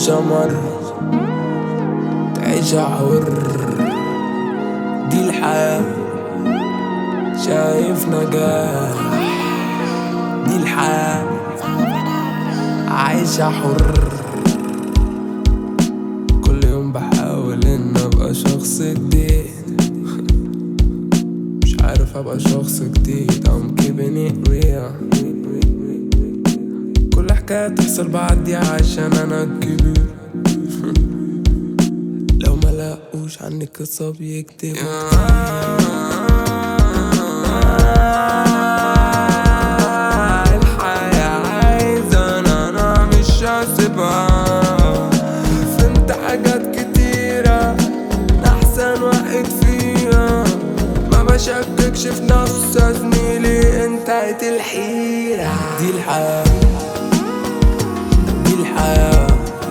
عيشها مرة تعيشها حر دي الحياة شايف نجاح دي الحياة عايشة حر كل يوم بحاول ان ابقى شخص جديد مش عارف ابقى شخص جديد I'm keeping it real كل حكاية تحصل بعدي عشان انا الكبير لو ما لاقوش عني قصة بيكتبوا الحياة عايزة انا انا مش هسيبها فهمت حاجات كتيرة احسن واحد فيها ما بشككش في نفسي يا زميلي انتهت الحيرة دي الحياة دي الحياة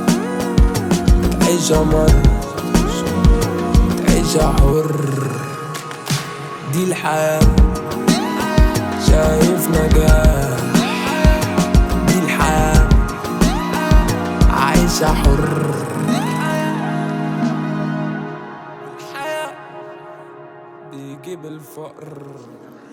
تعيشها مرة تعيشها حر دي الحياة شايف نجاح دي الحياة عايشة حر الحياة بيجيب الفقر